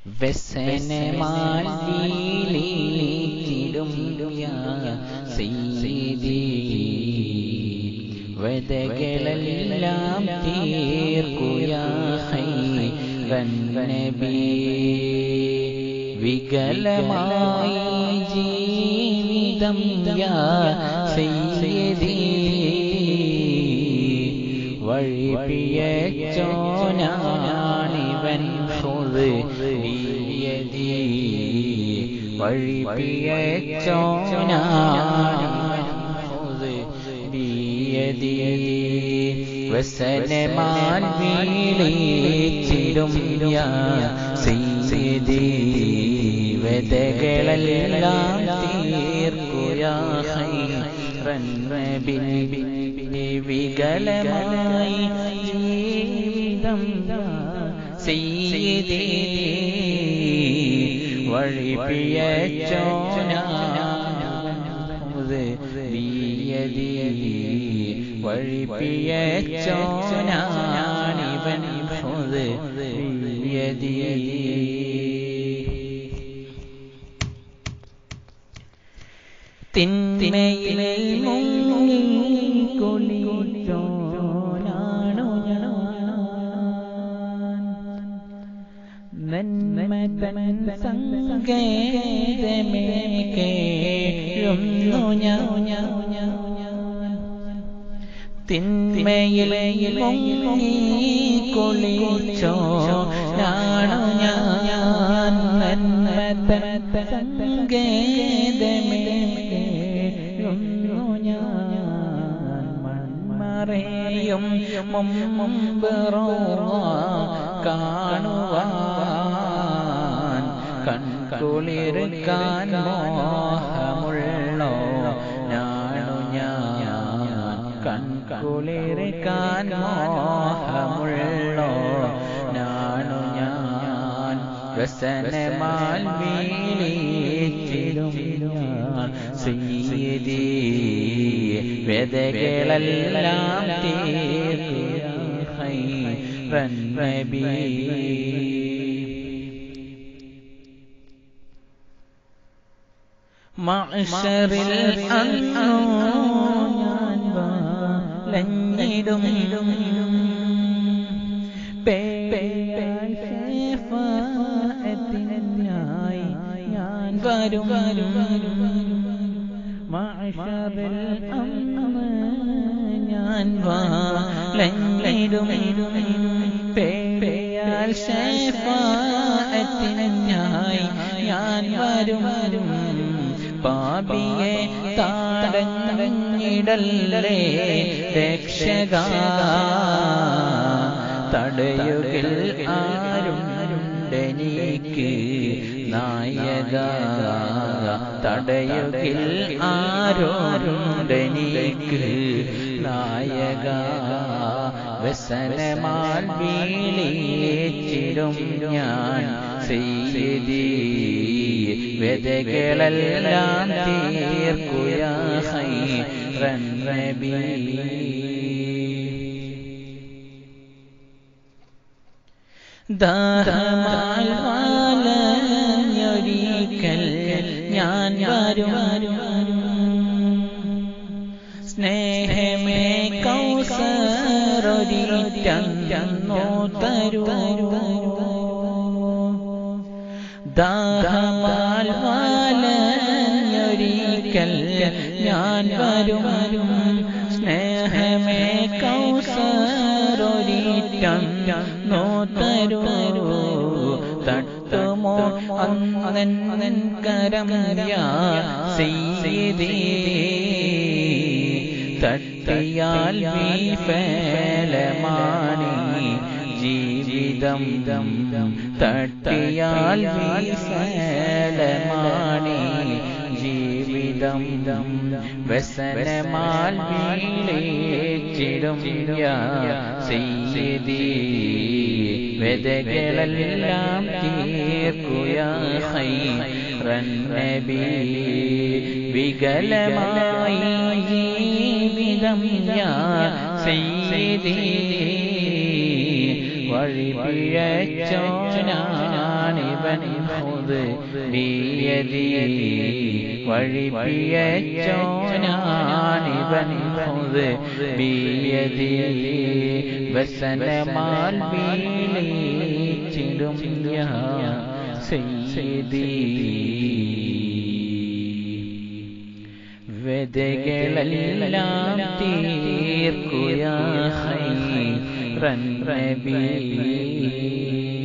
വ്യസനമാൽ വീളിച്ചിടും സീതി വതകളെല്ലാം തീർക്കുയാഹൈറന്നബി വികലമായി ജീവിതം യാ സയ്യിദി വഴിപിയച്ചോനാണിവൻ ഹുദ് ബിയദി വഴിപിയച്ചോനാണിവൻ ഹുദ് ബിയദി വസനമാൻ വീളിച്ചിടും യാ സയ്യിദി വെതകളെല്ലാം തീർക്കുയാ ഹൈറൻ നബി വികലമായി ജീവിതം സീതി വഴിപ്പിയച്ചോനാത് വീയതി വഴിപ്പിയച്ചോനാണിവൻ ഹുദ് വീയതി തിന്മയിലെ മുങ്ങി കുളിച്ചോനാണു നന്മതൻ സങ്കേതമേ കേഴുന്നു ഞാൻ തിന്മയിലെ മുങ്ങി കുളിച്ചോ നാണു ഞാൻ നന്മതൻ സങ്കേതമേ കേഴുന്നു ഞാൻ മൺമറയും മുമ്പറോ കാണുവാൻ കൺകുളിർക്കാൻ മോഹമുള്ളോ ഞാണു ഞാൻ കൺകുളിർക്കാൻ മോഹമുള്ളോ ഞാണു ഞാൻ വ്യസനമാൽ വീളിച്ചിടും ഞാൻ സയ്യിദി വെതകളെല്ലാം തീർക്കുക ഹൈറൻ നബി മഅ്ശറിൽ അന്നോ ഞാൻ വാലഞ്ഞിടും പേയാൽ ശഫാഅത്തിനായി ഞാൻ വരും മഅ്ശറിൽ അന്ന് ഞാൻ വാലഞ്ഞിടും പേയാൽ ശഫാഅത്തിനായി ഞാൻ വരും പാപിയെ താടങ്ങിടല്ലേ രക്ഷക തടയുകിൽ ആരുണ്ടെനിക്ക് നായക തടയുകിൽ ആരോരുണ്ടെനിക്ക് നായക വ്യസനമാൽ വീളിച്ചിടും ഞാൻ ചെയ്തി വെതകളെല്ലാം തീർക്കുയാ ഹൈറൻ നബി ദാഹമാൽ വാലഞ്ഞൊരിക്കൽ ഞാൻ വരും സ്നേഹമേ കൗസറൊരിറ്റന്നു തരൂ ദാഹമാൽ വാലഞ്ഞൊരിക്കൽ ഞാൻ വരും സ്നേഹമേ കൗസറൊരിറ്റന്നു തരൂ തട്ടുമോ അന്നൻ കരം യാ സീതി തട്ടിയാൽ വിഫലമാണി ജീവിതം തട്ടിയാൽ വിഫലമാണി ജീവിതം വ്യസനമാൽ വീളിച്ചിടും സീതി വെതകളെല്ലാം തീർക്കുയ ഹൈറൻ നബി വികലമായി ജീവിതം യാ സയ്യിദി വഴി പിഴച്ചോനാണിവൻ ഹുദ് ബിയദി വഴിപ്പിയച്ചോനാനിവൻ ഹുദ് ബിയദി വസനമാൽ വീളിച്ചിടും യാ സയ്യിദി വെതകളെല്ലാം തീർക്കുയ ഹൈറൻ നബി